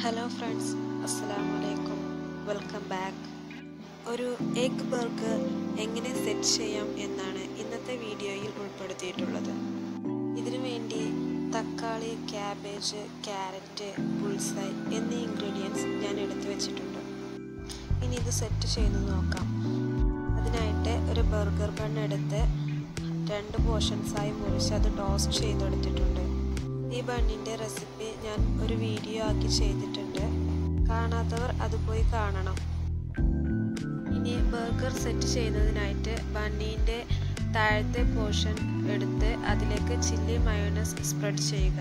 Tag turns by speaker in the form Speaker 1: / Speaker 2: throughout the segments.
Speaker 1: hello friends അസ്സലാമു അലൈക്കും welcome back ഒരു എഗ് ബർഗർ എങ്ങനെ സെറ്റ് ചെയ്യാം എന്നാണ് ഇന്നത്തെ വീഡിയോയിൽ ഉൾപ്പെടുത്തിയിട്ടുള്ളത് ഇതിനു വേണ്ടി തക്കാളി ക്യാബേജ് ക്യാരറ്റ് ബുൾസൈ എന്നീ ഇൻഗ്രീഡിയൻസ് ഞാൻ എടുത്തു വെച്ചിട്ടുണ്ട് ഇനി ഇത് സെറ്റ് ചെയ്ത് നോക്കാം അതിനായിട്ട് ഒരു ബർഗർ ബൺ എടുത്ത് രണ്ട് പോർഷൻസായി മുറിച്ച് അത് ടോസ്റ്റ് ചെയ്തെടുത്തിട്ടുണ്ട് ഈ ബണ്ണിൻ്റെ റെസിപ്പി ഞാൻ ഒരു വീഡിയോ ആക്കി ചെയ്തിട്ടുണ്ട് കാണാത്തവർ അത് പോയി കാണണം ഇനി ബർഗർ സെറ്റ് ചെയ്യുന്നതിനായിട്ട് ബണ്ണീൻ്റെ താഴത്തെ പോർഷൻ എടുത്ത് അതിലേക്ക് ചില്ലി മയോണൈസ് സ്പ്രെഡ് ചെയ്യുക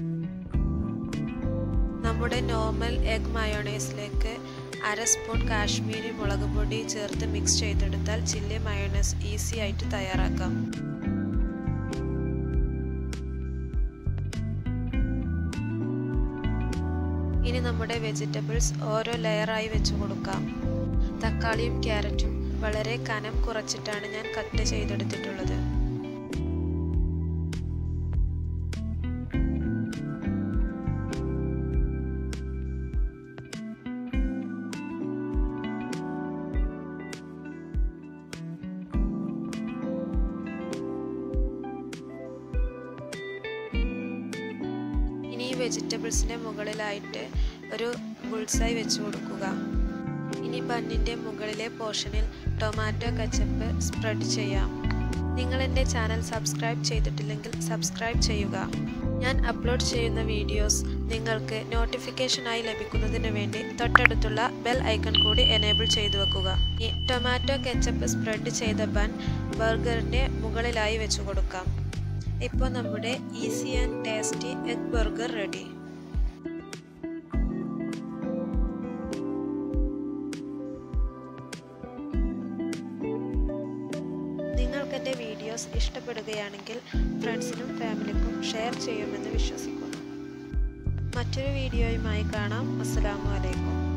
Speaker 1: നമ്മുടെ നോർമൽ എഗ് മയോണൈസിലേക്ക് അര സ്പൂൺ കാശ്മീരി മുളക് പൊടി ചേർത്ത് മിക്സ് ചെയ്തെടുത്താൽ ചില്ലി മയോണൈസ് ഈസി ആയിട്ട് തയ്യാറാക്കാം ഇനി നമ്മുടെ വെജിറ്റബിൾസ് ഓരോ ലെയറായി വെച്ച് കൊടുക്കാം തക്കാളിയും ക്യാരറ്റും വളരെ കനം കുറച്ചിട്ടാണ് ഞാൻ കട്ട് ചെയ്തെടുത്തിട്ടുള്ളത് ഇനി ഈ വെജിറ്റബിൾസിൻ്റെ മുകളിലായിട്ട് ഒരു ബുൾസായി വെച്ച് കൊടുക്കുക ഇനി ബണ്ണിൻ്റെ മുകളിലെ പോർഷനിൽ ടൊമാറ്റോ കച്ചപ്പ് സ്പ്രെഡ് ചെയ്യാം നിങ്ങൾ എൻ്റെ ചാനൽ സബ്സ്ക്രൈബ് ചെയ്തിട്ടില്ലെങ്കിൽ സബ്സ്ക്രൈബ് ചെയ്യുക ഞാൻ അപ്ലോഡ് ചെയ്യുന്ന വീഡിയോസ് നിങ്ങൾക്ക് നോട്ടിഫിക്കേഷനായി ലഭിക്കുന്നതിന് വേണ്ടി തൊട്ടടുത്തുള്ള ബെൽ ഐക്കൺ കൂടി എനേബിൾ ചെയ്തു വെക്കുക ഈ ടൊമാറ്റോ കെച്ചപ്പ് സ്പ്രെഡ് ചെയ്ത ബൺ ബർഗറിൻ്റെ മുകളിലായി വെച്ച് കൊടുക്കാം ഇപ്പോൾ നമ്മുടെ easy and tasty egg burger ready നിങ്ങൾക്ക് എൻ്റെ വീഡിയോസ് ഇഷ്ടപ്പെടുകയാണെങ്കിൽ ഫ്രണ്ട്സിനും ഫാമിലിക്കും ഷെയർ ചെയ്യുമെന്ന് വിശ്വസിക്കുന്നു മറ്റൊരു വീഡിയോയുമായി കാണാം അസ്സാം വലൈക്കും